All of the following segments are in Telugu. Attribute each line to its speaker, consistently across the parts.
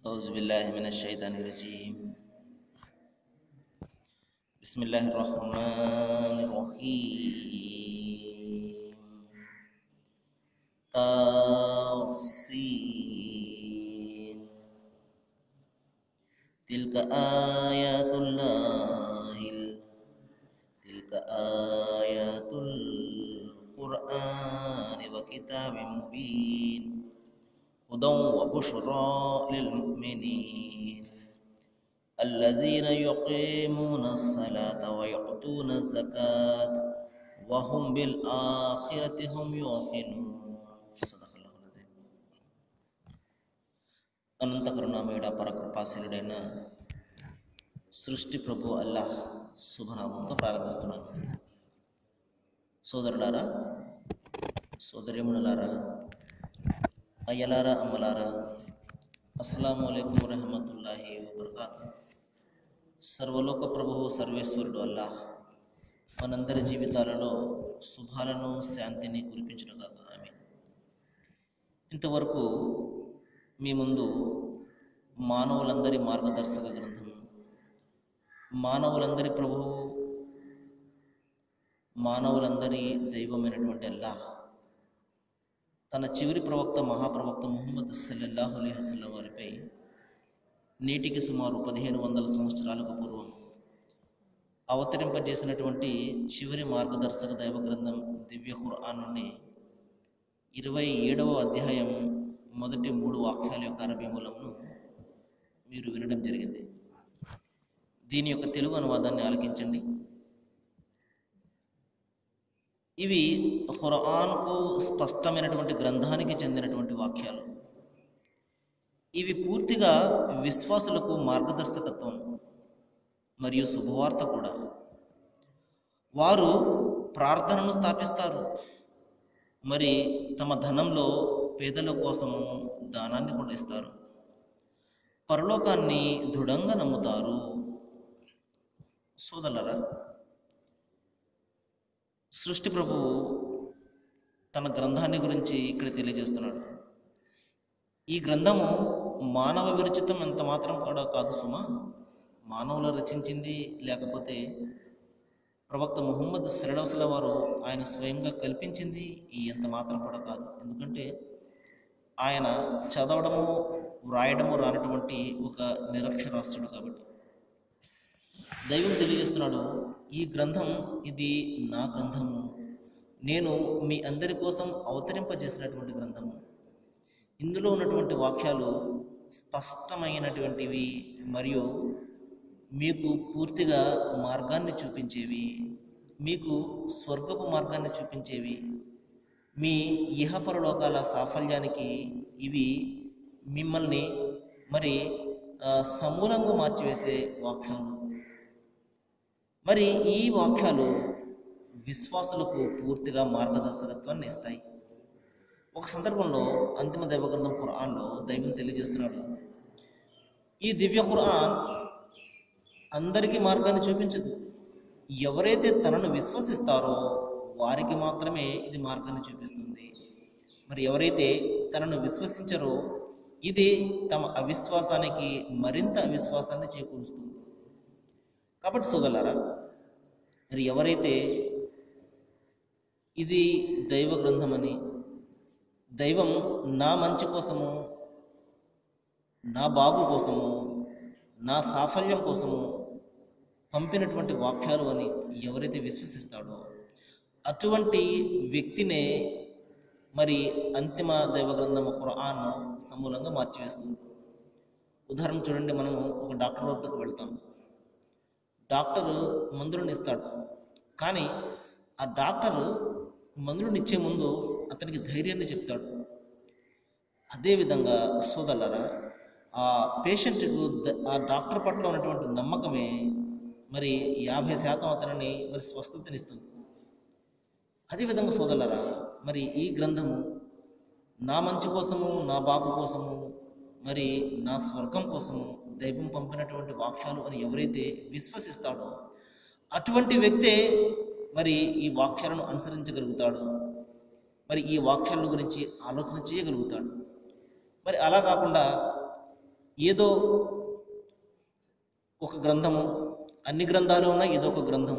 Speaker 1: أعوذ بالله من الشيطان الرجيم بسم الله الرحمن الرحيم تاصين تلك آيات الله ال- تلك آيات القرآن وكتاب مبين هدى وبشرى للمؤمنين الذين يقيمون الصلاة ويؤتون الزكاة وهم بالآخرة هم يوقنون صدق الله العظيم అనంత కరుణామయుడ పరకృపాశీలుడైన సృష్టి ప్రభు అల్లాహ్ శుభనామంతో ప్రారంభిస్తున్నాను సోదరులారా సోదరిమునులారా అయ్యలారా అమ్మలారా అస్సలాము అలైకుం రహమతుల్లాహి వబర్కాతు సర్వలోక ప్రభువు సర్వేశ్వరుడు అల్లాహ్ మనందరి జీవితాలలో శుభాలను శాంతిని కురిపించునుగాక ఆమె ఇంతవరకు మీ ముందు మానవులందరి మార్గదర్శక గ్రంథం మానవులందరి ప్రభువు మానవులందరి దైవమైనటువంటి అల్లాహ్ తన చివరి ప్రవక్త మహాప్రవక్త ముహమ్మద్ సల్లల్లాహు అలైహి వసల్లం వారిపై నేటికి సుమారు పదిహేను వందల సంవత్సరాలకు పూర్వం అవతరింపజేసినటువంటి చివరి మార్గదర్శక దైవ గ్రంథం దివ్య ఖుర్ఆన్ నుండి ఇరవై ఏడవ అధ్యాయం మొదటి మూడు వాక్యాల యొక్క అరబీ మూలంను మీరు వినడం జరిగింది దీని యొక్క తెలుగు అనువాదాన్ని ఆలకించండి ఇవి ఖురాన్కు స్పష్టమైనటువంటి గ్రంథానికి చెందినటువంటి వాక్యాలు ఇవి పూర్తిగా విశ్వాసులకు మార్గదర్శకత్వం మరియు శుభవార్త కూడా వారు ప్రార్థనను స్థాపిస్తారు మరి తమ ధనంలో పేదల కోసము దానాన్ని కూడా ఇస్తారు పరలోకాన్ని దృఢంగా నమ్ముతారు సోదరులరా సృష్టి ప్రభువు తన గ్రంథాన్ని గురించి ఇక్కడ తెలియజేస్తున్నాడు ఈ గ్రంథము మానవ విరచితం ఎంత మాత్రం కూడా కాదు సుమా మానవులు రచించింది లేకపోతే ప్రవక్త ముహమ్మద్ సరళవసల వారు ఆయన స్వయంగా కల్పించింది ఈ ఎంత మాత్రం కూడా కాదు ఎందుకంటే ఆయన చదవడము వ్రాయడము రానటువంటి ఒక నిరక్షరాస్యుడు కాబట్టి దైవం తెలియజేస్తున్నాడు ఈ గ్రంథం ఇది నా గ్రంథము నేను మీ అందరి కోసం అవతరింపజేసినటువంటి గ్రంథము ఇందులో ఉన్నటువంటి వాక్యాలు స్పష్టమైనటువంటివి మరియు మీకు పూర్తిగా మార్గాన్ని చూపించేవి మీకు స్వర్గపు మార్గాన్ని చూపించేవి మీ ఇహపరలోకాల సాఫల్యానికి ఇవి మిమ్మల్ని మరి ఆ, సమూలంగా మార్చివేసే వాక్యాలు మరి ఈ వాక్యాలు విశ్వాసులకు పూర్తిగా మార్గదర్శకత్వాన్ని ఇస్తాయి ఒక సందర్భంలో అంతిమ దైవ గ్రంథం ఖురాన్లో దైవం తెలియజేస్తున్నాడు ఈ దివ్య ఖురాన్ అందరికీ మార్గాన్ని చూపించదు ఎవరైతే తనను విశ్వసిస్తారో వారికి మాత్రమే ఇది మార్గాన్ని చూపిస్తుంది మరి ఎవరైతే తనను విశ్వసించరో ఇది తమ అవిశ్వాసానికి మరింత అవిశ్వాసాన్ని చేకూరుస్తుంది కాబట్టి సోదరులారా మరి ఎవరైతే ఇది దైవ గ్రంథమని దైవం నా మంచి కోసము నా బాగు కోసము నా సాఫల్యం కోసము పంపినటువంటి వాక్యాలు అని ఎవరైతే విశ్వసిస్తాడో అటువంటి వ్యక్తినే మరి అంతిమ దైవ గ్రంథం ఖురాన్ సమూలంగా మార్చివేస్తుంది ఉదాహరణ చూడండి మనము ఒక డాక్టర్ వద్దకు వెళ్తాం డాక్టరు మందులను ఇస్తాడు కానీ ఆ డాక్టరు మందులను ఇచ్చే ముందు అతనికి ధైర్యాన్ని చెప్తాడు అదేవిధంగా సోదరులరా ఆ పేషెంట్కు ద- ఆ డాక్టర్ పట్ల ఉన్నటువంటి నమ్మకమే మరి యాభై శాతం అతనిని మరి స్వస్థతనిస్తుంది అదేవిధంగా సోదరులరా మరి ఈ గ్రంథము నా మంచి కోసము నా బాగు కోసము మరి నా స్వర్గం కోసము దైవం పంపినటువంటి వాక్యాలు అని ఎవరైతే విశ్వసిస్తాడో అటువంటి వ్యక్తే మరి ఈ వాక్యాలను అనుసరించగలుగుతాడు మరి ఈ వాక్యాల గురించి ఆలోచన చేయగలుగుతాడు మరి అలా కాకుండా ఏదో ఒక గ్రంథము అన్ని గ్రంథాలు ఉన్న ఏదో ఒక గ్రంథం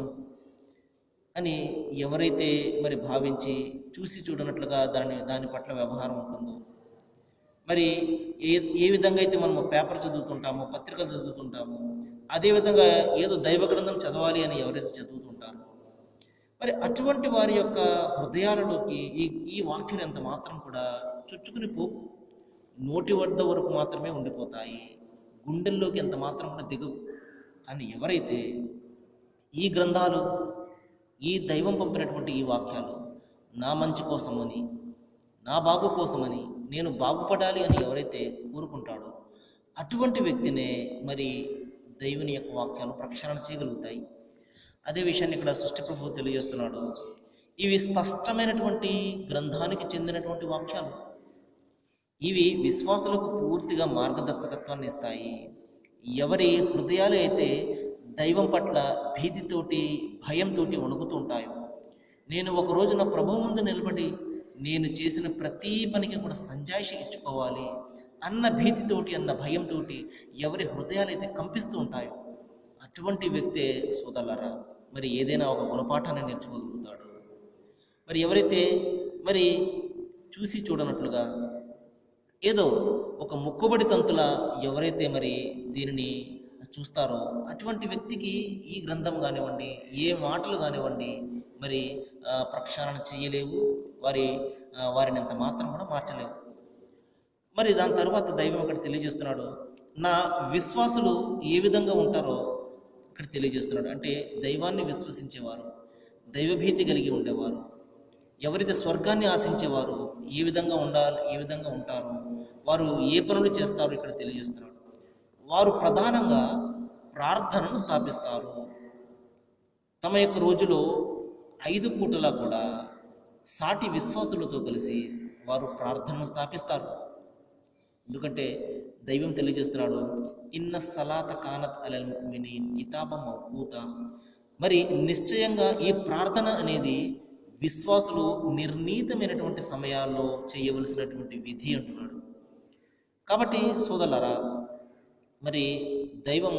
Speaker 1: అని ఎవరైతే మరి భావించి చూసి చూడనట్లుగా దాని దాని పట్ల వ్యవహారం ఉంటుందో మరి ఏ ఏ విధంగా అయితే మనము పేపర్ చదువుతుంటామో పత్రికలు చదువుతుంటామో అదేవిధంగా ఏదో దైవ గ్రంథం చదవాలి అని ఎవరైతే చదువుతుంటారో మరి అటువంటి వారి యొక్క హృదయాలలోకి ఈ ఈ వాక్యాలు ఎంత మాత్రం కూడా చుచ్చుకుని పో నోటి వద్ద వరకు మాత్రమే ఉండిపోతాయి గుండెల్లోకి ఎంత మాత్రం కూడా దిగవు కానీ ఎవరైతే ఈ గ్రంథాలు ఈ దైవం పంపినటువంటి ఈ వాక్యాలు నా మంచి కోసమని నా బాగు కోసమని నేను బాగుపడాలి అని ఎవరైతే కోరుకుంటాడో అటువంటి వ్యక్తినే మరి దైవుని యొక్క వాక్యాలు ప్రక్షాళన చేయగలుగుతాయి అదే విషయాన్ని ఇక్కడ సృష్టి ప్రభువు తెలియజేస్తున్నాడు ఇవి స్పష్టమైనటువంటి గ్రంథానికి చెందినటువంటి వాక్యాలు ఇవి విశ్వాసులకు పూర్తిగా మార్గదర్శకత్వాన్ని ఇస్తాయి ఎవరి హృదయాలు అయితే దైవం పట్ల భీతితోటి భయంతోటి వణుకుతూ ఉంటాయో నేను ఒక రోజున ప్రభువు ముందు నిలబడి నేను చేసిన ప్రతి పనికి కూడా సంజాయిషి ఇచ్చుకోవాలి అన్న భీతితోటి అన్న భయంతో ఎవరి హృదయాలు అయితే కంపిస్తూ ఉంటాయో అటువంటి వ్యక్తే సోదరులారా మరి ఏదైనా ఒక గుణపాఠాన్ని నేర్చుకోగలుగుతాడు మరి ఎవరైతే మరి చూసి చూడనట్లుగా ఏదో ఒక మొక్కుబడి తంతుల ఎవరైతే మరి దీనిని చూస్తారో అటువంటి వ్యక్తికి ఈ గ్రంథం కానివ్వండి ఏ మాటలు కానివ్వండి మరి ఆ, ప్రక్షాళన చేయలేవు వారి ఆ, వారిని అంత మాత్రం కూడా మార్చలేవు మరి దాని తర్వాత దైవం అక్కడ తెలియజేస్తున్నాడు నా విశ్వాసులు ఏ విధంగా ఉంటారో ఇక్కడ తెలియజేస్తున్నాడు అంటే దైవాన్ని విశ్వసించేవారు దైవభీతి కలిగి ఉండేవారు ఎవరైతే స్వర్గాన్ని ఆశించేవారు ఏ విధంగా ఉండాలి ఏ విధంగా ఉంటారో వారు ఏ పనులు చేస్తారో ఇక్కడ తెలియజేస్తున్నాడు వారు ప్రధానంగా ప్రార్థనను స్థాపిస్తారు తమ యొక్క రోజులో ఐదు పూటలా కూడా సాటి విశ్వాసులతో కలిసి వారు ప్రార్థనను స్థాపిస్తారు ఎందుకంటే దైవం తెలియజేస్తున్నాడు ఇన్న సలాత కానత్ అలల్ ముమినీన్ కితాబం మౌకూత మరి నిశ్చయంగా ఈ ప్రార్థన అనేది విశ్వాసులు నిర్ణీతమైనటువంటి సమయాల్లో చేయవలసినటువంటి విధి అంటున్నాడు కాబట్టి సోదరులారా మరి దైవం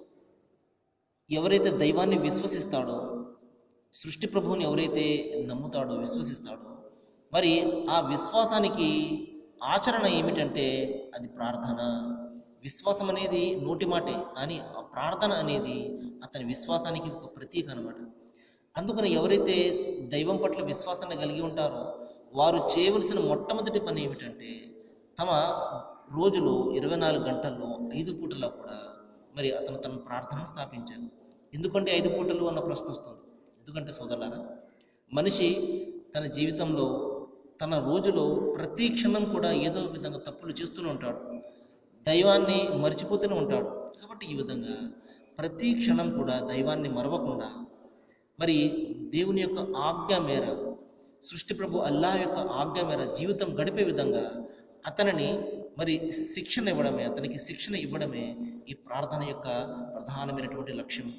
Speaker 1: ఎవరైతే దైవాన్ని విశ్వసిస్తాడో సృష్టి ప్రభువుని ఎవరైతే నమ్ముతాడో విశ్వసిస్తాడో మరి ఆ విశ్వాసానికి ఆచరణ ఏమిటంటే అది ప్రార్థన విశ్వాసం అనేది నోటి మాటే కానీ ఆ ప్రార్థన అనేది అతని విశ్వాసానికి ఒక ప్రతీక అనమాట అందుకని ఎవరైతే దైవం పట్ల విశ్వాసాన్ని కలిగి ఉంటారో వారు చేయవలసిన మొట్టమొదటి పని ఏమిటంటే తమ రోజులో ఇరవై నాలుగు గంటల్లో ఐదు పూటల్లో కూడా మరి అతను తన ప్రార్థనను స్థాపించారు ఎందుకంటే ఐదు పూటలు అన్న ప్రశ్న వస్తుంది ఎందుకంటే సోదరులారా మనిషి తన జీవితంలో తన రోజులో ప్రతి క్షణం కూడా ఏదో ఒక విధంగా తప్పులు చేస్తూనే ఉంటాడు దైవాన్ని మర్చిపోతూనే ఉంటాడు కాబట్టి ఈ విధంగా ప్రతి క్షణం కూడా దైవాన్ని మరవకుండా మరి దేవుని యొక్క ఆజ్ఞ మేర సృష్టి ప్రభు అల్లాహ్ యొక్క ఆజ్ఞ మేర జీవితం గడిపే విధంగా అతనిని మరి శిక్షణ ఇవ్వడమే అతనికి శిక్షణ ఇవ్వడమే ఈ ప్రార్థన యొక్క ప్రధానమైనటువంటి లక్ష్యం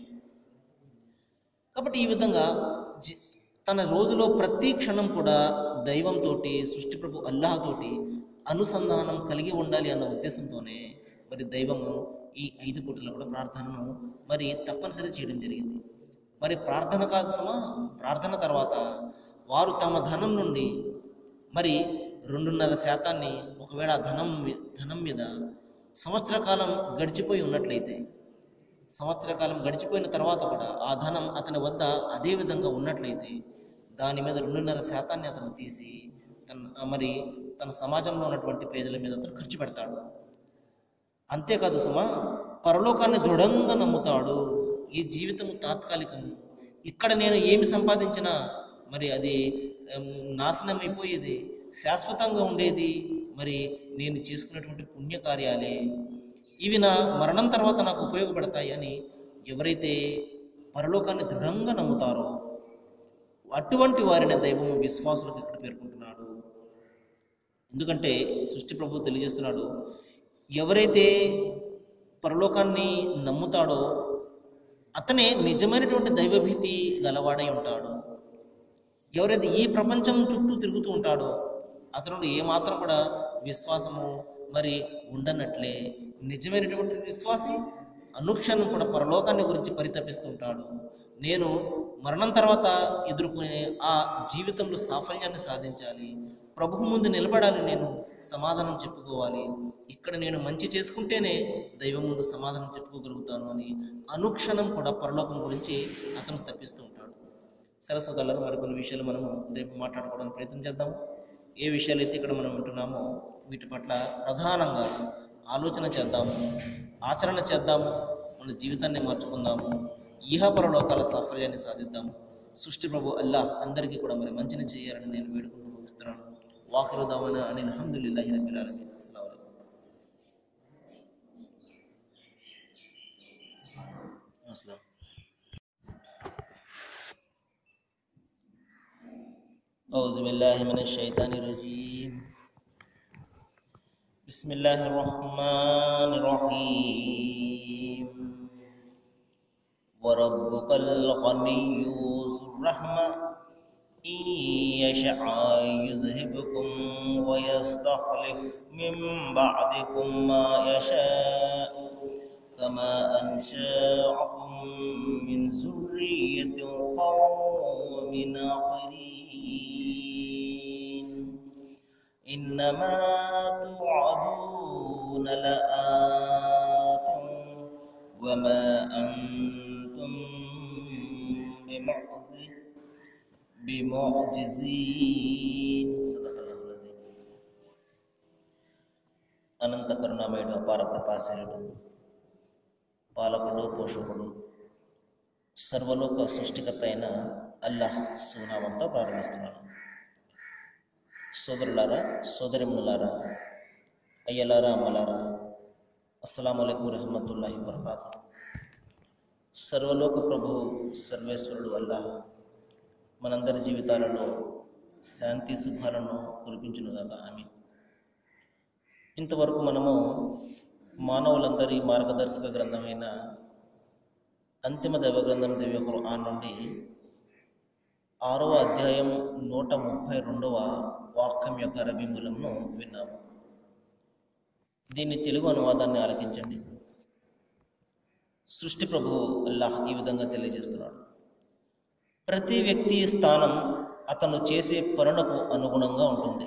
Speaker 1: కాబట్టి ఈ విధంగా జి- తన రోజులో ప్రతి క్షణం కూడా దైవంతో సృష్టి ప్రభు అల్లాహతోటి అనుసంధానం కలిగి ఉండాలి అన్న ఉద్దేశంతోనే మరి దైవము ఈ ఐదు పూటల కూడా ప్రార్థనను మరి తప్పనిసరి చేయడం జరిగింది మరి ప్రార్థన కాదు సుమా ప్రార్థన తర్వాత వారు తమ ధనం నుండి మరి రెండున్నర శాతాన్ని ఒకవేళ ఆ ధనం మీ- ధనం మీద సంవత్సర కాలం గడిచిపోయి ఉన్నట్లయితే సంవత్సర కాలం గడిచిపోయిన తర్వాత కూడా ఆ ధనం అతని వద్ద అదే విధంగా ఉన్నట్లయితే దాని మీద రెండున్నర శాతాన్ని అతను తీసి తన మరి తన సమాజంలో ఉన్నటువంటి పేదల మీద అతను ఖర్చు పెడతాడు అంతేకాదు సుమా పరలోకాన్ని దృఢంగా నమ్ముతాడు ఈ జీవితం తాత్కాలికం ఇక్కడ నేను ఏమి సంపాదించినా మరి అది ఉమ్, నాశనం అయిపోయేది శాశ్వతంగా ఉండేది మరి నేను చేసుకున్నటువంటి పుణ్యకార్యాలే ఇవి నా మరణం తర్వాత నాకు ఉపయోగపడతాయి అని ఎవరైతే పరలోకాన్ని దృఢంగా నమ్ముతారో అటువంటి వారిని దైవము విశ్వాసులకు ఇక్కడ పేర్కొంటున్నాడు ఎందుకంటే సృష్టి ప్రభు తెలియజేస్తున్నాడు ఎవరైతే పరలోకాన్ని నమ్ముతాడో అతనే నిజమైనటువంటి దైవభీతి గలవాడై ఉంటాడు ఎవరైతే ఈ ప్రపంచం చుట్టూ తిరుగుతూ ఉంటాడో అతను ఏమాత్రం కూడా విశ్వాసము మరి ఉండనట్లే నిజమైనటువంటి విశ్వాసి అనుక్షణం కూడా పరలోకాన్ని గురించి పరితపిస్తుంటాడు నేను మరణం తర్వాత ఎదుర్కొనే ఆ జీవితంలో సాఫల్యాన్ని సాధించాలి ప్రభు ముందు నిలబడాలి నేను సమాధానం చెప్పుకోవాలి ఇక్కడ నేను మంచి చేసుకుంటేనే దైవం ముందు సమాధానం చెప్పుకోగలుగుతాను అని అనుక్షణం కూడా పరలోకం గురించి అతను తప్పిస్తూ ఉంటాడు సరస్వతాలను మరికొన్ని విషయాలు మనము రేపు మాట్లాడుకోవడానికి ప్రయత్నం చేద్దాం ఏ విషయాలు అయితే ఇక్కడ మనం వింటున్నామో వీటి పట్ల ప్రధానంగా ఆలోచన చేద్దాము ఆచరణ చేద్దాము మన జీవితాన్ని మార్చుకుందాము ఈహపరలోకాల సాఫల్యాన్ని సాధిద్దాము సృష్టి ప్రభు అల్లాహ్ అందరికీ కూడా మరి మంచిని చేయాలని నేను వేడుకుంటూ ముగిస్తున్నాను వాఖరు దావన అని అల్హమ్దులిల్లాహి రబ్బిల్ ఆలమీన్ అస్సలాము అలైకుం అస్సలాం أعوذ بالله من الشيطان الرجيم بسم الله الرحمن الرحيم وربك الغني ذو الرحمة إن يشاء يذهبكم ويستخلف من بعدكم ما يشاء كما أنشأكم من ذرية قوم آخرين إنما توعدون لآت وما أنتم بمعجز بمعجزين صدق الله العظيم అనంత కరుణామయుడు అపార ప్రపాశనుడు పాలకుడు పోషకుడు సర్వలోక సృష్టికర్త అయిన అల్లాహ్ సునామంతో ప్రారంభిస్తున్నాను సోదరులారా సోదరిములారా అయ్యలారా అమ్మలారా అస్సలం అయికం రహమతుల్లాహి వరకాతు సర్వలోక ప్రభు సర్వేశ్వరుడు అల్లాహ్ మనందరి జీవితాలలో శాంతి శుభాలను కురిపించునుగాక ఆమె ఇంతవరకు మనము మానవులందరి మార్గదర్శక గ్రంథమైన అంతిమ దైవ గ్రంథం దివ్య ఖురాన్ నుండి ఆరవ అధ్యాయం నూట ముప్పై రెండవ వాక్యం యొక్క రబీ మూలంను విన్నాము దీని తెలుగు అనువాదాన్ని ఆలకించండి సృష్టి ప్రభు అల్లాహ్ ఈ విధంగా తెలియజేస్తున్నాడు ప్రతి వ్యక్తి స్థానం అతను చేసే పనులకు అనుగుణంగా ఉంటుంది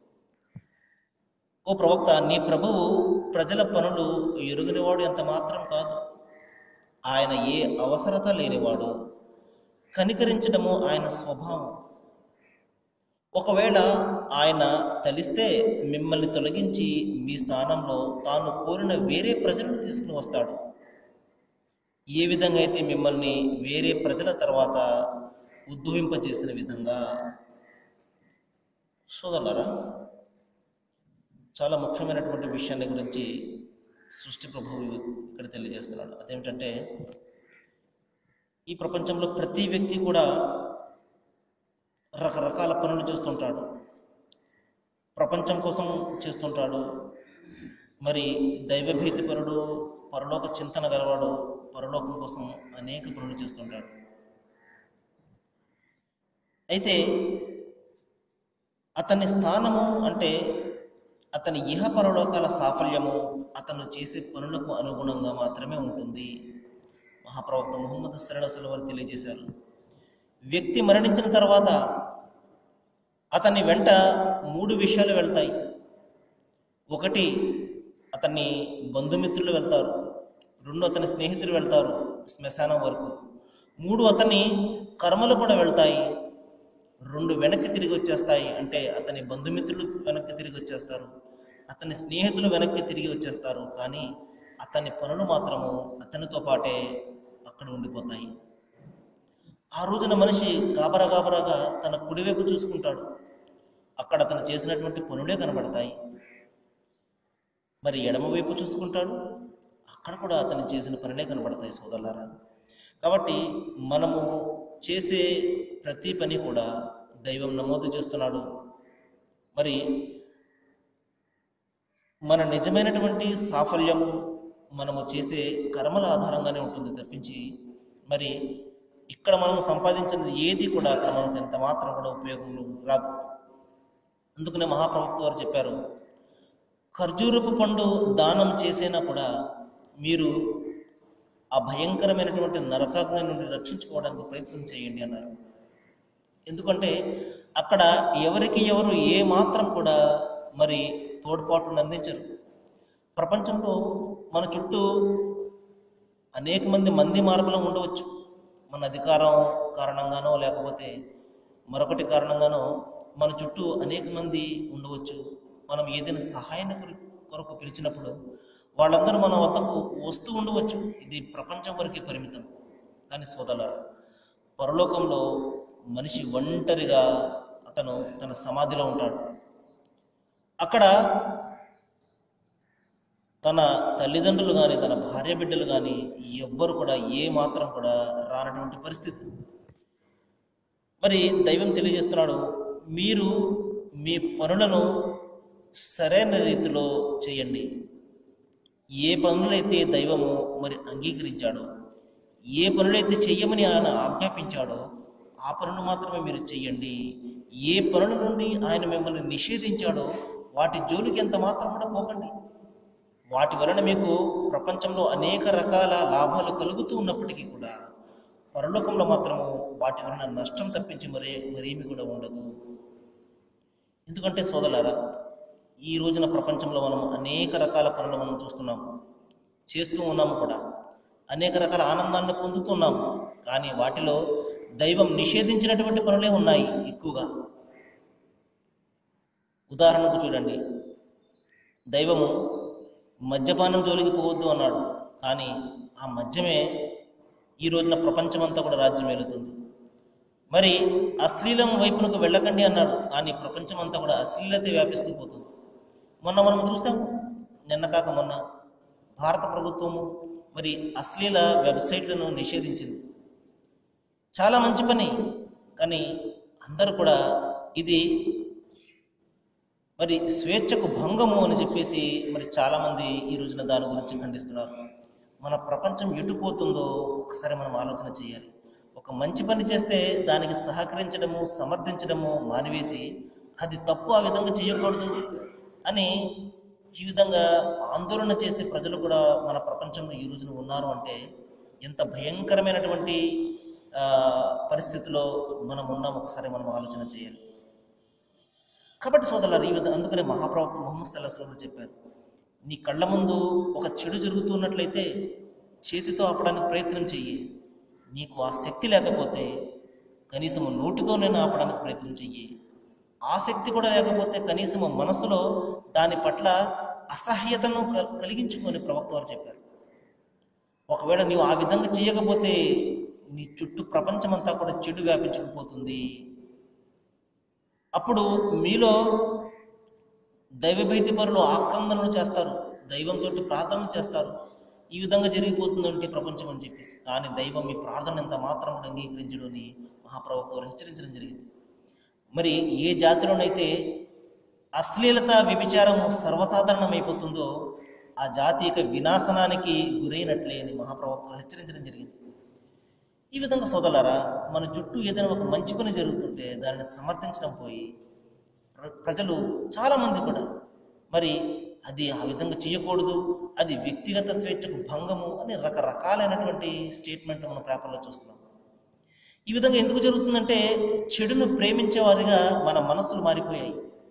Speaker 1: ఓ ప్రవక్త నీ ప్రభువు ప్రజల పనులు ఎరుగనివాడు ఎంత మాత్రం కాదు ఆయన ఏ అవసరత లేనివాడు కనికరించడము ఆయన స్వభావం ఒకవేళ ఆయన తలిస్తే మిమ్మల్ని తొలగించి మీ స్థానంలో తాను కోరిన వేరే ప్రజలను తీసుకుని వస్తాడు ఏ విధంగా అయితే మిమ్మల్ని వేరే ప్రజల తర్వాత ఉద్భవింపజేసిన విధంగా సోదరులారా చాలా ముఖ్యమైనటువంటి విషయాన్ని గురించి సృష్టి ప్రభువు ఇక్కడ తెలియజేస్తున్నాడు అదేమిటంటే ఈ ప్రపంచంలో ప్రతి వ్యక్తి కూడా రకరకాల పనులు చేస్తుంటాడు ప్రపంచం కోసం చేస్తుంటాడు మరి దైవభీతిపరుడు పరలోక చింతన గలవాడు పరలోకం కోసం అనేక పనులు చేస్తుంటాడు అయితే అతని స్థానము అంటే అతని ఇహ పరలోకాల సాఫల్యము అతను చేసే పనులకు అనుగుణంగా మాత్రమే ఉంటుంది మహాప్రవక్త ముహమ్మద్ సరళసలు వారు తెలియజేశారు వ్యక్తి మరణించిన తర్వాత అతని వెంట మూడు విషయాలు వెళ్తాయి ఒకటి అతన్ని బంధుమిత్రులు వెళ్తారు రెండు అతని స్నేహితులు వెళ్తారు శ్మశానం వరకు మూడు అతని కర్మలు కూడా వెళ్తాయి రెండు వెనక్కి తిరిగి వచ్చేస్తాయి అంటే అతని బంధుమిత్రులు వెనక్కి తిరిగి వచ్చేస్తారు అతని స్నేహితులు వెనక్కి తిరిగి వచ్చేస్తారు కానీ అతని పనులు మాత్రము అతనితో పాటే అక్కడ ఉండిపోతాయి ఆ రోజున మనిషి గాబరా గాబరాగా తన కుడివైపు చూసుకుంటాడు అక్కడ అతను చేసినటువంటి పనులే కనబడతాయి మరి ఎడమవైపు చూసుకుంటాడు అక్కడ కూడా అతను చేసిన పనులే కనబడతాయి సోదరులారా కాబట్టి మనము చేసే ప్రతి పని కూడా దైవం నమోదు చేస్తున్నాడు మరి మన నిజమైనటువంటి సాఫల్యము మనము చేసే కర్మల ఆధారంగానే ఉంటుంది తప్పించి మరి ఇక్కడ మనం సంపాదించినది ఏది కూడా అక్కడ మనకు ఎంత మాత్రం కూడా ఉపయోగం రాదు అందుకనే మహాప్రభుత్వ వారు చెప్పారు ఖర్జూరపు పండు దానం చేసినా కూడా మీరు ఆ భయంకరమైనటువంటి నరకాగ్ని నుండి రక్షించుకోవడానికి ప్రయత్నం చేయండి అన్నారు ఎందుకంటే అక్కడ ఎవరికి ఎవరు ఏ మాత్రం కూడా మరి తోడ్పాటును అందించరు ప్రపంచంలో మన చుట్టూ అనేక మంది మంది మార్పులు ఉండవచ్చు మన అధికారం కారణంగానో లేకపోతే మరొకటి కారణంగానో మన చుట్టూ అనేక మంది ఉండవచ్చు మనం ఏదైనా సహాయాన్ని కొర- కొరకు పిలిచినప్పుడు వాళ్ళందరూ మన వద్దకు వస్తూ ఉండవచ్చు ఇది ప్రపంచం వరకే పరిమితం కానీ సోదరులారా పరలోకంలో మనిషి ఒంటరిగా అతను తన సమాధిలో ఉంటాడు అక్కడ తన తల్లిదండ్రులు కానీ తన భార్య బిడ్డలు కానీ ఎవ్వరు కూడా ఏ మాత్రం కూడా రానటువంటి పరిస్థితి మరి దైవం తెలియజేస్తున్నాడు మీరు మీ పనులను సరైన రీతిలో చేయండి ఏ పనులైతే దైవము మరి అంగీకరించాడో ఏ పనులైతే చెయ్యమని ఆయన ఆజ్ఞాపించాడో ఆ పనులు మాత్రమే మీరు చెయ్యండి ఏ పనుల నుండి ఆయన మిమ్మల్ని నిషేధించాడో వాటి జోలికి ఎంత మాత్రం కూడా పోకండి వాటి వలన మీకు ప్రపంచంలో అనేక రకాల లాభాలు కలుగుతూ ఉన్నప్పటికీ కూడా పరలోకంలో మాత్రము వాటి వలన నష్టం తప్పించి మరే మరేమి కూడా ఉండదు ఎందుకంటే సోదరులారా ఈ రోజున ప్రపంచంలో మనం అనేక రకాల పనులు మనం చూస్తున్నాం చేస్తూ ఉన్నాము కూడా అనేక రకాల ఆనందాన్ని పొందుతున్నాము కానీ వాటిలో దైవం నిషేధించినటువంటి పనులే ఉన్నాయి ఎక్కువగా ఉదాహరణకు చూడండి దైవము మద్యపానం జోలికి పోవద్దు అన్నాడు కానీ ఆ మద్యమే ఈ రోజున ప్రపంచమంతా కూడా రాజ్యం ఏలుతుంది మరి అశ్లీలం వైపునకు వెళ్ళకండి అన్నాడు కానీ ప్రపంచమంతా కూడా అశ్లీలత వ్యాపిస్తూ పోతుంది మొన్న మనం చూసాం నిన్న కాక మొన్న భారత ప్రభుత్వము మరి అశ్లీల వెబ్సైట్లను నిషేధించింది చాలా మంచి పని కానీ అందరూ కూడా ఇది మరి స్వేచ్ఛకు భంగము అని చెప్పేసి మరి చాలామంది ఈ రోజున దాని గురించి ఖండిస్తున్నారు మన ప్రపంచం ఎటుపోతుందో ఒకసారి మనం ఆలోచన చేయాలి ఒక మంచి పని చేస్తే దానికి సహకరించడము సమర్థించడము మానివేసి అది తప్పు ఆ విధంగా చేయకూడదు అని ఈ విధంగా ఆందోళన చేసే ప్రజలు కూడా మన ప్రపంచంలో ఈ రోజున ఉన్నారు అంటే ఎంత భయంకరమైనటువంటి ఆ, పరిస్థితిలో మనం ఉన్నాం ఒకసారి మనం ఆలోచన చేయాలి కాబట్టి సోదరులారు ఈ విధంగా అందుకనే మహాప్రవక్త ముహమ్మద్ సల్లాహం చెప్పారు నీ కళ్ళ ముందు ఒక చెడు జరుగుతున్నట్లయితే చేతితో ఆపడానికి ప్రయత్నం చెయ్యి నీకు ఆ శక్తి లేకపోతే కనీసం నోటితోనైనా ఆపడానికి ప్రయత్నం చెయ్యి ఆసక్తి కూడా లేకపోతే కనీసం మనసులో దాని పట్ల అసహ్యతను కల్- కలిగించుకొని ప్రవక్త వారు చెప్పారు ఒకవేళ నీవు ఆ విధంగా చేయకపోతే నీ చుట్టూ ప్రపంచమంతా కూడా చెడు వ్యాపించకపోతుంది అప్పుడు మీలో దైవభీతి పరులు ఆక్రందనలు చేస్తారు దైవంతో ప్రార్థనలు చేస్తారు ఈ విధంగా జరిగిపోతుందంటే ప్రపంచం అని చెప్పేసి కానీ దైవం మీ ప్రార్థన ఎంత మాత్రం కూడా అంగీకరించడం అని మహాప్రవక్త వారు హెచ్చరించడం జరిగింది మరి ఏ జాతిలోనైతే అశ్లీలత వ్యభిచారము సర్వసాధారణమైపోతుందో ఆ జాతి యొక్క వినాశనానికి గురైనట్లే అని మహాప్రవక్త వారు హెచ్చరించడం జరిగింది ఈ విధంగా సోదరులారా మన చుట్టూ ఏదైనా ఒక మంచి పని జరుగుతుంటే దానిని సమర్థించడం పోయి ప్ర- ప్రజలు చాలామంది కూడా మరి అది ఆ విధంగా చేయకూడదు అది వ్యక్తిగత స్వేచ్ఛకు భంగము అని రకరకాలైనటువంటి స్టేట్మెంట్ మనం పేపర్లో చూస్తున్నాం ఈ విధంగా ఎందుకు జరుగుతుందంటే చెడును ప్రేమించే వారిగా మన మనసులు మారిపోయాయి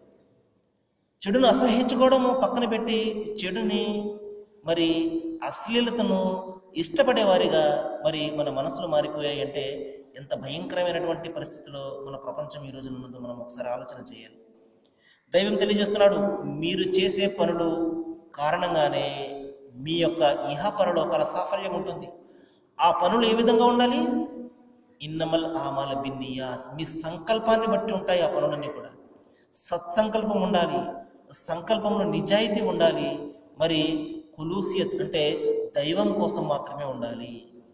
Speaker 1: చెడును అసహించుకోవడము పక్కన పెట్టి చెడుని మరి అశ్లీలతను ఇష్టపడే వారిగా మరి మన మనసులు మారిపోయాయి అంటే ఎంత భయంకరమైనటువంటి పరిస్థితిలో మన ప్రపంచం ఈ రోజున ఉన్నదో మనం ఒకసారి ఆలోచన చేయాలి దైవం తెలియజేస్తున్నాడు మీరు చేసే పనులు కారణంగానే మీ యొక్క ఇహ పరలోకాల సాఫల్యం ఉంటుంది ఆ పనులు ఏ విధంగా ఉండాలి ఇన్నమల్ ఆమాల బిన్నియా మీ సంకల్పాన్ని బట్టి ఉంటాయి ఆ పనులన్నీ కూడా సత్సంకల్పం ఉండాలి సంకల్పంలో నిజాయితీ ఉండాలి మరి కులూసియత్ అంటే దైవం కోసం మాత్రమే ఉండాలి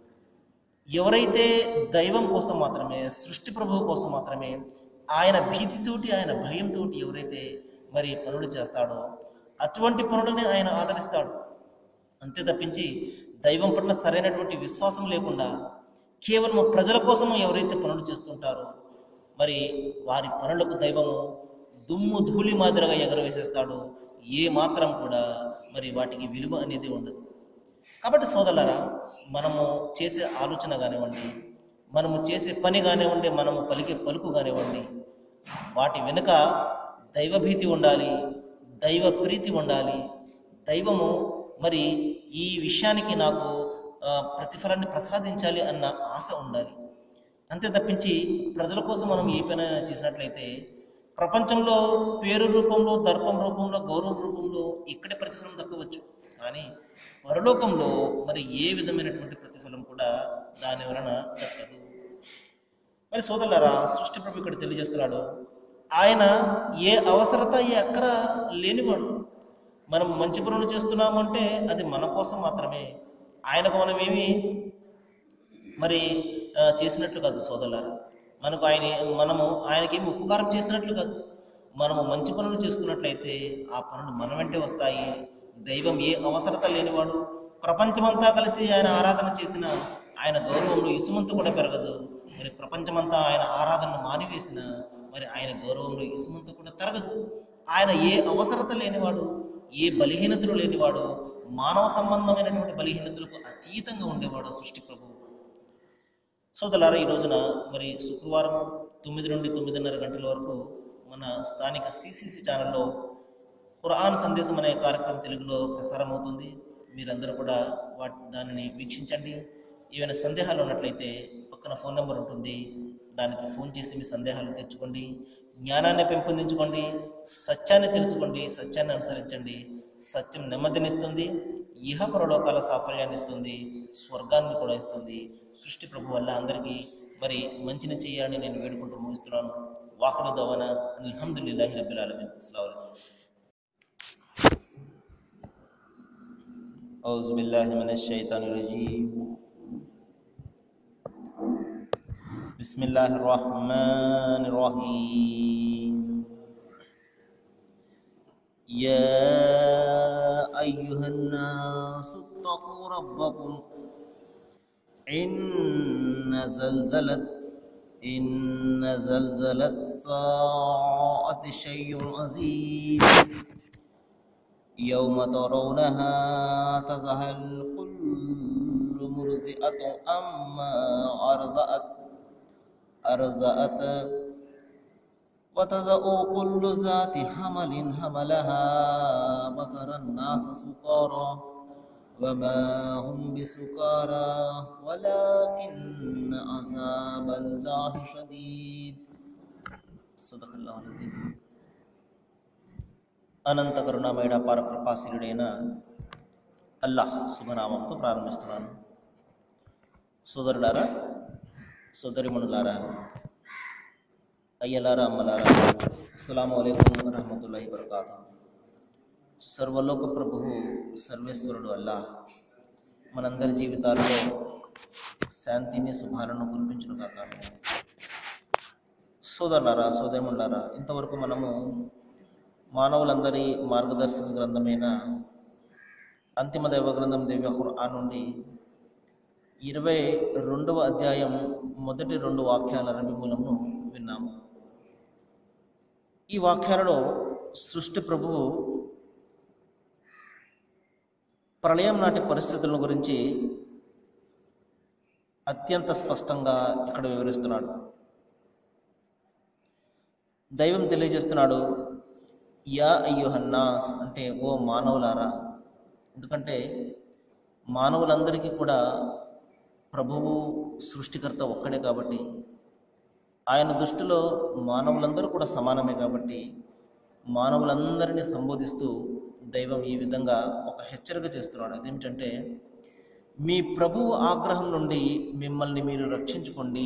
Speaker 1: ఎవరైతే దైవం కోసం మాత్రమే సృష్టి ప్రభువు కోసం మాత్రమే ఆయన భీతితోటి ఆయన భయంతో ఎవరైతే మరి పనులు చేస్తాడో అటువంటి పనులని ఆయన ఆదరిస్తాడు అంతే తప్పించి దైవం పట్ల సరైనటువంటి విశ్వాసం లేకుండా కేవలం ప్రజల కోసము ఎవరైతే పనులు చేస్తుంటారో మరి వారి పనులకు దైవము దుమ్ము ధూళి మాదిరిగా ఎగరవేసేస్తాడు ఏ మాత్రం కూడా మరి వాటికి విలువ అనేది ఉండదు కాబట్టి సోదరులారా మనము చేసే ఆలోచన కానివ్వండి మనము చేసే పని కానివ్వండి మనము పలికే పలుకు కానివ్వండి వాటి వెనుక దైవభీతి ఉండాలి దైవ ప్రీతి ఉండాలి దైవము మరి ఈ విషయానికి నాకు ఆ, ప్రతిఫలాన్ని ప్రసాదించాలి అన్న ఆశ ఉండాలి అంతే తప్పించి ప్రజల కోసం మనం ఏ పనైనా చేసినట్లయితే ప్రపంచంలో పేరు రూపంలో దర్పం రూపంలో గౌరవం రూపంలో ఇక్కడే ప్రతిఫలం దక్కవచ్చు కానీ పరలోకంలో మరి ఏ విధమైనటువంటి ప్రతిఫలం కూడా దాని వలన దక్కదు మరి సోదరులారా సృష్టి ప్రభు ఇక్కడ తెలియజేస్తున్నాడు ఆయన ఏ అవసరత ఏ అక్కర లేనివాడు మనం మంచి పనులు చేస్తున్నామంటే అది మన కోసం మాత్రమే ఆయనకు మనం ఏమి మరి ఆ, చేసినట్లు కాదు సోదరులారా మనకు ఆయన మనము ఆయనకి ఏమి ఉపకారం చేసినట్లు కాదు మనము మంచి పనులు చేసుకున్నట్లయితే ఆ పనులు మన వెంటే వస్తాయి దైవం ఏ అవసరత లేనివాడు ప్రపంచమంతా కలిసి ఆయన ఆరాధన చేసిన ఆయన గౌరవంలో ఇసుమంతు కూడా పెరగదు మరి ప్రపంచమంతా ఆయన ఆరాధనను మానివేసిన మరి ఆయన గౌరవంలో ఇసుమంతు కూడా తరగదు ఆయన ఏ అవసరత లేనివాడు ఏ బలహీనతలు లేనివాడు మానవ సంబంధమైనటువంటి బలహీనతలకు అతీతంగా ఉండేవాడు సృష్టి ప్రభువు సోదరులారా ఈ రోజున మరి శుక్రవారం తొమ్మిది నుండి తొమ్మిదిన్నర గంటల వరకు మన స్థానిక సిసిసి ఛానల్లో ఖురాన్ సందేశం అనే కార్యక్రమం తెలుగులో ప్రసారం అవుతుంది మీరందరూ కూడా వాటి దానిని వీక్షించండి ఏమైనా సందేహాలు ఉన్నట్లయితే పక్కన ఫోన్ నెంబర్ ఉంటుంది దానికి ఫోన్ చేసి మీ సందేహాలు తెచ్చుకోండి జ్ఞానాన్ని పెంపొందించుకోండి సత్యాన్ని తెలుసుకోండి సత్యాన్ని అనుసరించండి సత్యం నెమ్మదినిస్తుంది ఇహ పరలోకాల సాఫల్యాన్ని ఇస్తుంది స్వర్గాన్ని కూడా ఇస్తుంది సృష్టి ప్రభు వల్ల అందరికీ మరి మంచిని చేయాలని నేను వేడుకుంటూ ముగిస్తున్నాను వాహన దవన అల్హమ్దుల్లాహి రబ్బిల్ ఆలమీన్ అస్సలాము అలైకుం أعوذ بالله من الشيطان الرجيم بسم الله الرحمن الرحيم يا أيها الناس اتقوا ربكم إن زلزلة إن زلزلة الساعة شيء عظيم يوم ترونها تذهل كل مرضئة أما أرضأت أرزأت وتزأ كل ذات حمل حملها وترى الناس سكارى وما هم بسكارى ولكن عذاب الله شديد صدق الله العظيم అనంత కరుణామయుడ పరకృపాశీలుడైన అల్లాహ్ శుభనామంతో ప్రారంభిస్తున్నాను సోదరులారా సోదరిమణులారా అయ్యలారా అమ్మలారా అస్సలాము అలైకుం వరహమతుల్లాహి వబర్కాతు సర్వలోక ప్రభువు సర్వేశ్వరుడు అల్లాహ్ మనందరి జీవితాల్లో శాంతిని శుభాలను కురిపించును కాక సోదరులారా సోదరిమణులారా ఇంతవరకు మనము మానవులందరి మార్గదర్శక గ్రంథమైన అంతిమ దైవ గ్రంథం దివ్య ఖుర్ఆన్ నుండి ఇరవై రెండవ అధ్యాయం మొదటి రెండు వాక్యాల అరబి మూలమును విన్నాము ఈ వాక్యాలలో సృష్టి ప్రభువు ప్రళయం నాటి పరిస్థితులను గురించి అత్యంత స్పష్టంగా ఇక్కడ వివరిస్తున్నాడు దైవం తెలియజేస్తున్నాడు యా అయ్యుహన్నాస్ అంటే ఓ మానవులారా ఎందుకంటే మానవులందరికీ కూడా ప్రభువు సృష్టికర్త ఒక్కడే కాబట్టి ఆయన దృష్టిలో మానవులందరూ కూడా సమానమే కాబట్టి మానవులందరినీ సంబోధిస్తూ దైవం ఈ విధంగా ఒక హెచ్చరిక చేస్తున్నాడు అదేమిటంటే మీ ప్రభువు ఆగ్రహం నుండి మిమ్మల్ని మీరు రక్షించుకోండి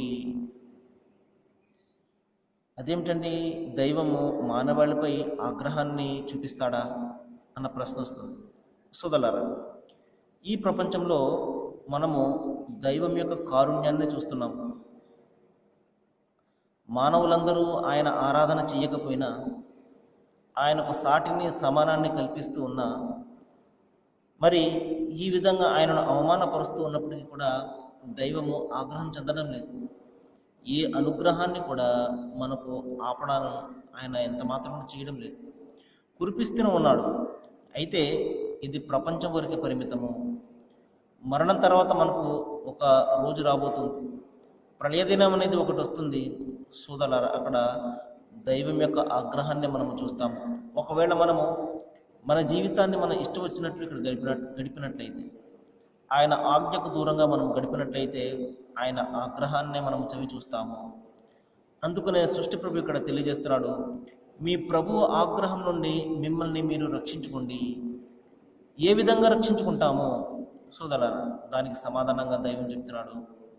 Speaker 1: అదేమిటండి దైవము మానవాళిపై ఆగ్రహాన్ని చూపిస్తాడా అన్న ప్రశ్న వస్తుంది సోదలరా ఈ ప్రపంచంలో మనము దైవం యొక్క కారుణ్యాన్ని చూస్తున్నాం మానవులందరూ ఆయన ఆరాధన చేయకపోయినా ఆయనకు సాటిని సమానాన్ని కల్పిస్తూ ఉన్నా మరి ఈ విధంగా ఆయనను అవమానపరుస్తూ ఉన్నప్పటికీ కూడా దైవము ఆగ్రహం చెందడం లేదు ఏ అనుగ్రహాన్ని కూడా మనకు ఆపడాను ఆయన ఎంత మాత్రం చేయడం లేదు కురిపిస్తూనే ఉన్నాడు అయితే ఇది ప్రపంచం వరకే పరిమితము మరణం తర్వాత మనకు ఒక రోజు రాబోతుంది ప్రళయ దినం అనేది ఒకటి వస్తుంది సోదరులారా అక్కడ దైవం యొక్క ఆగ్రహాన్ని మనము చూస్తాము ఒకవేళ మనము మన జీవితాన్ని మన ఇష్టం వచ్చినట్లు ఇక్కడ గడిపిన గడిపినట్లయితే ఆయన ఆజ్ఞకు దూరంగా మనం గడిపినట్లయితే ఆయన ఆగ్రహాన్నే మనం చవి చూస్తాము అందుకనే సృష్టి ప్రభు ఇక్కడ తెలియజేస్తున్నాడు మీ ప్రభు ఆగ్రహం నుండి మిమ్మల్ని మీరు రక్షించుకోండి ఏ విధంగా రక్షించుకుంటామో సోదరులారా దానికి సమాధానంగా దైవం చెప్తున్నాడు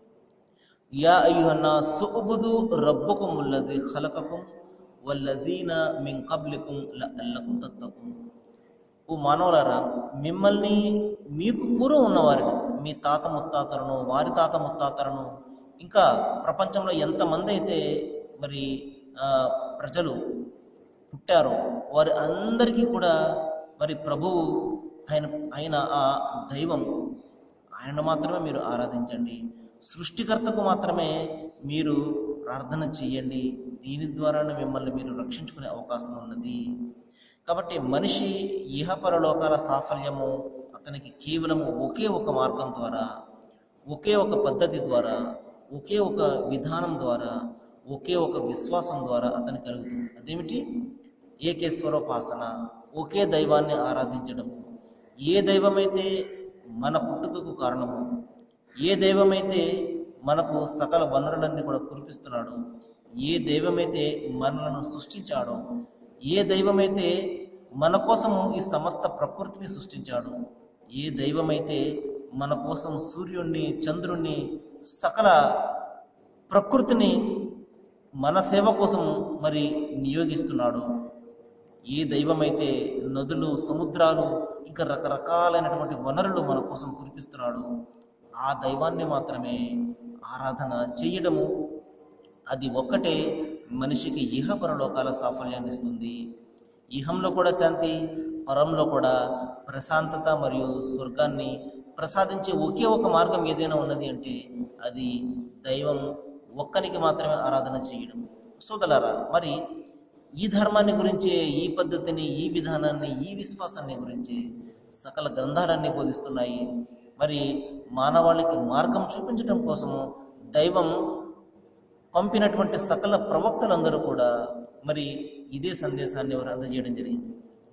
Speaker 1: యా అయ్యుహన్నా సుబుదు రబ్బకుం లజీ ఖలకకుం వల్లజీన మిన్ కబ్లికుం లఅల్లకుం తత్తకుం ఓ మానవులారా మిమ్మల్ని మీకు పూర్వం ఉన్నవారిని మీ తాత ముత్తాతలను వారి తాత ముత్తాతలను ఇంకా ప్రపంచంలో ఎంతమంది అయితే మరి ఆ, ప్రజలు పుట్టారో వారి అందరికీ కూడా మరి ప్రభువు ఆయన ఆయన ఆ దైవం ఆయనను మాత్రమే మీరు ఆరాధించండి సృష్టికర్తకు మాత్రమే మీరు ప్రార్థన చేయండి దీని ద్వారానే మిమ్మల్ని మీరు రక్షించుకునే అవకాశం ఉన్నది కాబట్టి మనిషి ఇహపరలోకాల సాఫల్యము అతనికి కేవలము ఒకే ఒక మార్గం ద్వారా ఒకే ఒక పద్ధతి ద్వారా ఒకే ఒక విధానం ద్వారా ఒకే ఒక విశ్వాసం ద్వారా అతనికి కలుగుతుంది అదేమిటి ఏకేశ్వరోపాసన ఒకే దైవాన్ని ఆరాధించడము ఏ దైవమైతే మన పుట్టుకకు కారణము ఏ దైవమైతే మనకు సకల వనరులన్నీ కూడా కురిపిస్తున్నాడో ఏ దైవమైతే మనలను సృష్టించాడో ఏ దైవమైతే మన కోసము ఈ సమస్త ప్రకృతిని సృష్టించాడు ఏ దైవమైతే మన కోసం సూర్యుణ్ణి చంద్రుణ్ణి సకల ప్రకృతిని మన సేవ కోసం మరి నియోగిస్తున్నాడు ఏ దైవమైతే నదులు సముద్రాలు ఇంకా రకరకాలైనటువంటి వనరులు మన కోసం కురిపిస్తున్నాడు ఆ దైవాన్ని మాత్రమే ఆరాధన చేయడము అది ఒక్కటే మనిషికి ఇహ పరలోకాల సాఫల్యాన్ని ఇస్తుంది ఇహంలో కూడా శాంతి పరంలో కూడా ప్రశాంతత మరియు స్వర్గాన్ని ప్రసాదించే ఒకే ఒక మార్గం ఏదైనా ఉన్నది అంటే అది దైవం ఒక్కనికి మాత్రమే ఆరాధన చేయడం సోదలారా మరి ఈ ధర్మాన్ని గురించి ఈ పద్ధతిని ఈ విధానాన్ని ఈ విశ్వాసాన్ని గురించి సకల గ్రంథాలన్నీ బోధిస్తున్నాయి మరి మానవాళికి మార్గం చూపించడం కోసము దైవం పంపినటువంటి సకల ప్రవక్తలందరూ కూడా మరి ఇదే సందేశాన్ని వారు అందజేయడం జరిగింది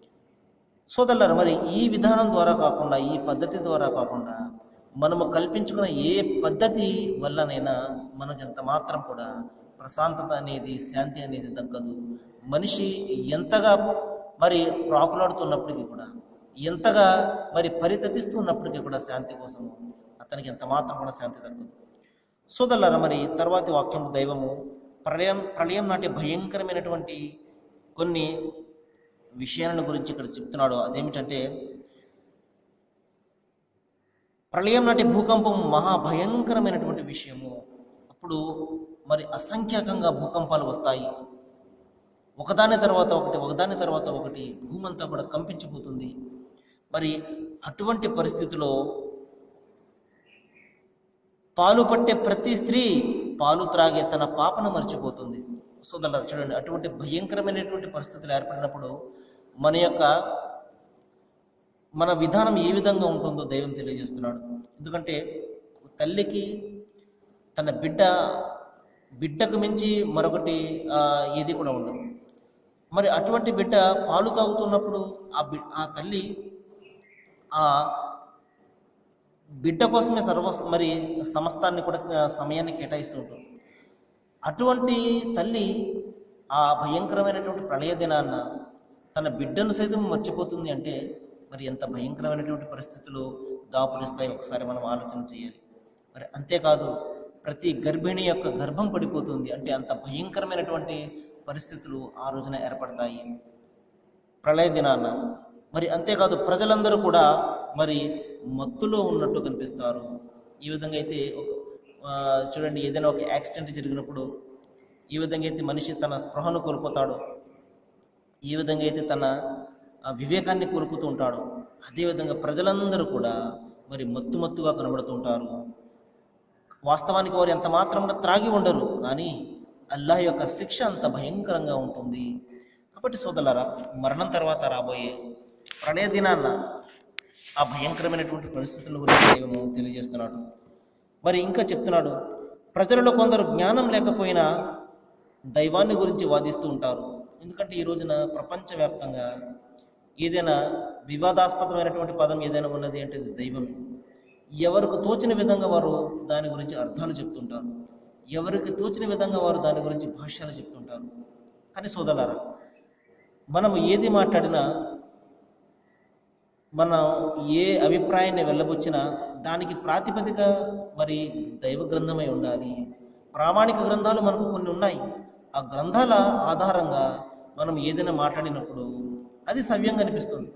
Speaker 1: సోదరులారు మరి ఈ విధానం ద్వారా కాకుండా ఈ పద్ధతి ద్వారా కాకుండా మనము కల్పించుకున్న ఏ పద్ధతి వల్లనైనా మనకు ఎంత మాత్రం కూడా ప్రశాంతత అనేది శాంతి అనేది దక్కదు మనిషి ఎంతగా మరి ప్రాకులాడుతున్నప్పటికీ కూడా ఎంతగా మరి పరితపిస్తున్నప్పటికీ కూడా శాంతి కోసం అతనికి ఎంత మాత్రం కూడా శాంతి దక్కదు సోదరులారా మరి తర్వాతి వాక్యం దైవము ప్రళయం ప్రళయం నాటి భయంకరమైనటువంటి కొన్ని విషయాలను గురించి ఇక్కడ చెప్తున్నాడు అదేమిటంటే ప్రళయం నాటి భూకంపం మహా భయంకరమైనటువంటి విషయము అప్పుడు మరి అసంఖ్యాకంగా భూకంపాలు వస్తాయి ఒకదాని తర్వాత ఒకటి ఒకదాని తర్వాత ఒకటి భూమంతా కూడా కంపించిపోతుంది మరి అటువంటి పరిస్థితిలో పాలు పట్టే ప్రతి స్త్రీ పాలు త్రాగే తన పాపను మర్చిపోతుంది సోదరులారా చూడండి అటువంటి భయంకరమైనటువంటి పరిస్థితులు ఏర్పడినప్పుడు మన యొక్క మన విధానం ఏ విధంగా ఉంటుందో దైవం తెలియజేస్తున్నాడు ఎందుకంటే తల్లికి తన బిడ్డ బిడ్డకు మించి మరొకటి ఆ, ఏది కూడా ఉండదు మరి అటువంటి బిడ్డ పాలు తాగుతున్నప్పుడు ఆ బి ఆ తల్లి ఆ బిడ్డ కోసమే సర్వ మరి సమస్తాన్ని కూడా ఆ, సమయాన్ని కేటాయిస్తూ ఉంటుంది అటువంటి తల్లి ఆ భయంకరమైనటువంటి ప్రళయ దినాన్న తన బిడ్డను సైతం మర్చిపోతుంది అంటే మరి ఎంత భయంకరమైనటువంటి పరిస్థితులు దాపురిస్తాయి ఒకసారి మనం ఆలోచన చేయాలి మరి అంతేకాదు ప్రతి గర్భిణి యొక్క గర్భం పడిపోతుంది అంటే అంత భయంకరమైనటువంటి పరిస్థితులు ఆ రోజున ఏర్పడతాయి ప్రళయ దినాన మరి అంతేకాదు ప్రజలందరూ కూడా మరి మత్తులో ఉన్నట్టు కనిపిస్తారు ఈ విధంగా అయితే ఒక ఆ, చూడండి ఏదైనా ఒక యాక్సిడెంట్ జరిగినప్పుడు ఈ విధంగా అయితే మనిషి తన స్పృహను కోల్పోతాడు ఈ విధంగా అయితే తన ఆ, వివేకాన్ని కోల్పోతూ ఉంటాడు అదేవిధంగా ప్రజలందరూ కూడా మరి మత్తు మత్తుగా కనబడుతూ ఉంటారు వాస్తవానికి వారు ఎంత మాత్రం కూడా త్రాగి ఉండరు కానీ అల్లాహ్ యొక్క శిక్ష అంత భయంకరంగా ఉంటుంది కాబట్టి సోదరులారా మరణం తర్వాత రాబోయే ప్రళయ దినాన్న ఆ భయంకరమైనటువంటి పరిస్థితుల గురించి దైవము తెలియజేస్తున్నాడు మరి ఇంకా చెప్తున్నాడు ప్రజలలో కొందరు జ్ఞానం లేకపోయినా దైవాన్ని గురించి వాదిస్తూ ఉంటారు ఎందుకంటే ఈ రోజున ప్రపంచవ్యాప్తంగా ఏదైనా వివాదాస్పదమైనటువంటి పదం ఏదైనా ఉన్నది అంటే అది దైవం ఎవరికి తోచిన విధంగా వారు దాని గురించి అర్థాలు చెప్తుంటారు ఎవరికి తోచిన విధంగా వారు దాని గురించి భాష్యాలు చెప్తుంటారు కానీ సోదరులారా మనము ఏది మాట్లాడినా మనం ఏ అభిప్రాయాన్ని వెళ్ళబుచ్చినా దానికి ప్రాతిపదిక మరి దైవ గ్రంథమై ఉండాలి ప్రామాణిక గ్రంథాలు మనకు కొన్ని ఉన్నాయి ఆ గ్రంథాల ఆధారంగా మనం ఏదైనా మాట్లాడినప్పుడు అది సవ్యంగా అనిపిస్తుంది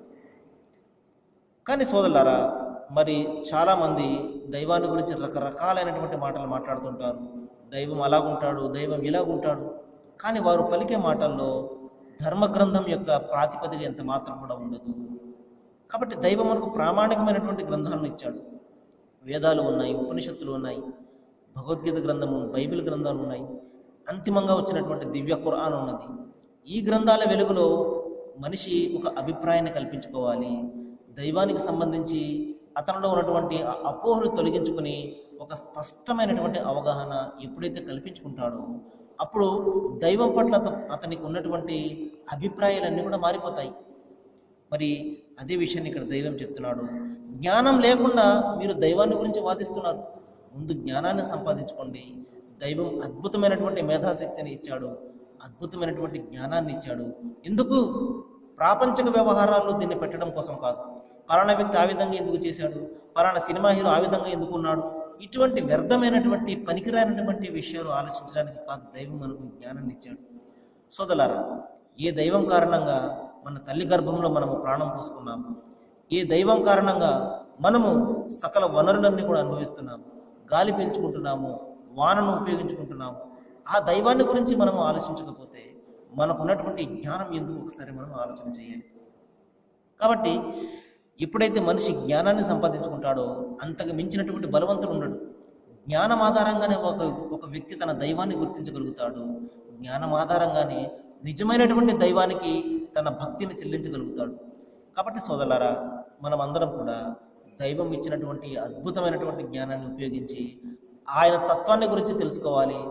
Speaker 1: కానీ సోదరులారా మరి చాలామంది దైవాన్ని గురించి రకరకాలైనటువంటి మాటలు మాట్లాడుతుంటారు దైవం అలాగుంటాడు దైవం ఇలాగుంటాడు కానీ వారు పలికే మాటల్లో ధర్మగ్రంథం యొక్క ప్రాతిపదిక ఎంత మాత్రం కూడా ఉండదు కాబట్టి దైవం మనకు ప్రామాణికమైనటువంటి గ్రంథాలను ఇచ్చాడు వేదాలు ఉన్నాయి ఉపనిషత్తులు ఉన్నాయి భగవద్గీత గ్రంథము బైబిల్ గ్రంథాలు ఉన్నాయి అంతిమంగా వచ్చినటువంటి దివ్య ఖురాన్ ఉన్నది ఈ గ్రంథాల వెలుగులో మనిషి ఒక అభిప్రాయాన్ని కల్పించుకోవాలి దైవానికి సంబంధించి అతనిలో ఉన్నటువంటి ఆ అపోహలు తొలగించుకుని ఒక స్పష్టమైనటువంటి అవగాహన ఎప్పుడైతే కల్పించుకుంటాడో అప్పుడు దైవం పట్ల అత- అతనికి ఉన్నటువంటి అభిప్రాయాలన్నీ కూడా మారిపోతాయి మరి అదే విషయాన్ని ఇక్కడ దైవం చెప్తున్నాడు జ్ఞానం లేకుండా మీరు దైవాన్ని గురించి వాదిస్తున్నారు ముందు జ్ఞానాన్ని సంపాదించుకోండి దైవం అద్భుతమైనటువంటి మేధాశక్తిని ఇచ్చాడు అద్భుతమైనటువంటి జ్ఞానాన్ని ఇచ్చాడు ఎందుకు ప్రాపంచిక వ్యవహారాల్లో దీన్ని పెట్టడం కోసం కాదు పలానా వ్యక్తి ఆ విధంగా ఎందుకు చేశాడు పలానా సినిమా హీరో ఆ విధంగా ఎందుకు ఉన్నాడు ఇటువంటి వ్యర్థమైనటువంటి పనికిరానటువంటి విషయాలు ఆలోచించడానికి కాదు దైవం మనకు జ్ఞానాన్ని ఇచ్చాడు సోదలారా ఏ దైవం కారణంగా మన తల్లి గర్భంలో మనము ప్రాణం పోసుకున్నాము ఏ దైవం కారణంగా మనము సకల వనరులన్నీ కూడా అనుభవిస్తున్నాము గాలి పీల్చుకుంటున్నాము వానను ఉపయోగించుకుంటున్నాము ఆ దైవాన్ని గురించి మనం ఆలోచించకపోతే మనకు ఉన్నటువంటి జ్ఞానం ఎందుకు ఒకసారి మనం ఆలోచన చేయాలి కాబట్టి ఎప్పుడైతే మనిషి జ్ఞానాన్ని సంపాదించుకుంటాడో అంతకు మించినటువంటి బలవంతుడు ఉండడు జ్ఞానం ఆధారంగానే ఒక ఒక వ్యక్తి తన దైవాన్ని గుర్తించగలుగుతాడు జ్ఞానం ఆధారంగానే నిజమైనటువంటి దైవానికి తన భక్తిని చెల్లించగలుగుతాడు కాబట్టి సోదరులారా మనం అందరం కూడా దైవం ఇచ్చినటువంటి అద్భుతమైనటువంటి జ్ఞానాన్ని ఉపయోగించి ఆయన తత్వాన్ని గురించి తెలుసుకోవాలి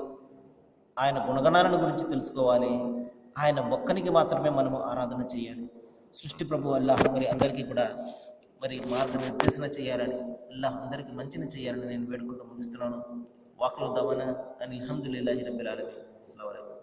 Speaker 1: ఆయన గుణగణాలను గురించి తెలుసుకోవాలి ఆయన ఒక్కనికి మాత్రమే మనము ఆరాధన చేయాలి సృష్టి ప్రభు అల్లాహ్ మరి అందరికీ కూడా మరి మార్గనిర్దేశన చేయాలని అల్లాహ్ అందరికీ మంచిని చేయాలని నేను వేడుకుంటూ ముగిస్తున్నాను వాకులు దవన అని అల్హమ్దులిల్లాహి రబ్బిల్ ఆలమీన్ అస్సలాము అలైకుం